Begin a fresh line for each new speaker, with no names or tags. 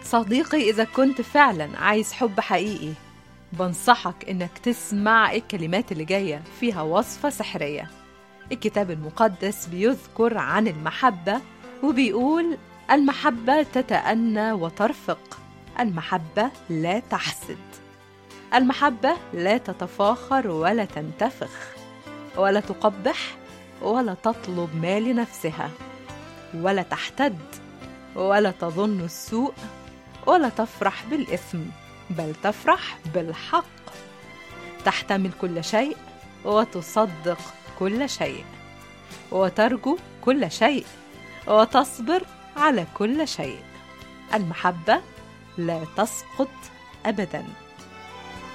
صديقي إذا كنت فعلا عايز حب حقيقي بنصحك إنك تسمع الكلمات اللي جاية فيها وصفة سحرية الكتاب المقدس بيذكر عن المحبة وبيقول المحبة تتأنى وترفق المحبة لا تحسد المحبة لا تتفاخر ولا تنتفخ ولا تقبح ولا تطلب ما لنفسها ولا تحتد ولا تظن السوء ولا تفرح بالإثم بل تفرح بالحق تحتمل كل شيء وتصدق كل شيء وترجو كل شيء وتصبر على كل شيء المحبة لا تسقط أبداً